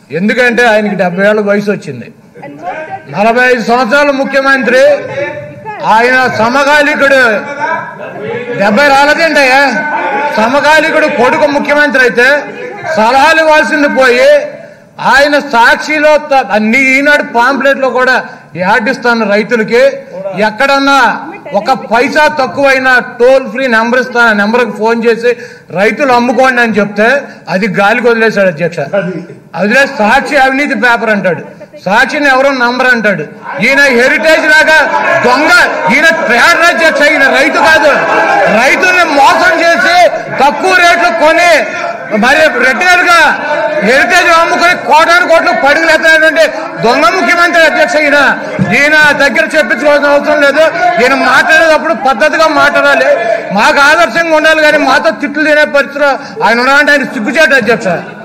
ఎందుకంటే ఆయనకి డెబ్బై ఏళ్ళ వయసు వచ్చింది నలభై ఐదు సంవత్సరాల ముఖ్యమంత్రి ఆయన సమకాలికుడు డెబ్బై రాలేదండి అయ్యా సమకాలికుడు కొడుకు ముఖ్యమంత్రి అయితే సలహాలు ఇవ్వాల్సింది పోయి ఆయన సాక్షిలో త- అన్ని ఈనాడు పాంప్లెట్ లో కూడా యాడ్ ఇస్తాను రైతులకి ఎక్కడన్నా ఒక పైసా తక్కువైనా టోల్ ఫ్రీ నెంబర్ ఇస్తాను ఆ నెంబర్కి ఫోన్ చేసి రైతులు అమ్ముకోండి అని చెప్తే అది గాలికి వదిలేశాడు అధ్యక్ష అదిలే సాక్షి అవినీతి పేపర్ అంటాడు సాక్షిని ఎవరో నంబర్ అంటాడు ఈయన హెరిటేజ్ లాగా దొంగ ఈయన ట్రేడ్ అధ్యక్ష ఈయన రైతు కాదు రైతుల్ని మోసం చేసి తక్కువ రేట్లు కొని మరి రెగ్యులర్ గా హెరిటేజ్ అమ్ముకొని కోటాను కోట్లు పడుగులు ఎత్తాడంటే దొంగ ముఖ్యమంత్రి అధ్యక్ష ఈయన ఈయన దగ్గర చెప్పించుకోవాల్సిన అవసరం లేదు ఈయన మాట్లాడేటప్పుడు పద్ధతిగా మాట్లాడాలి మాకు ఆదర్శంగా ఉండాలి కానీ మాతో తిట్లు తినే పరిస్థితిలో ఆయన ఉన్నాడంటే ఆయన సిగ్గుచేట అధ్యక్ష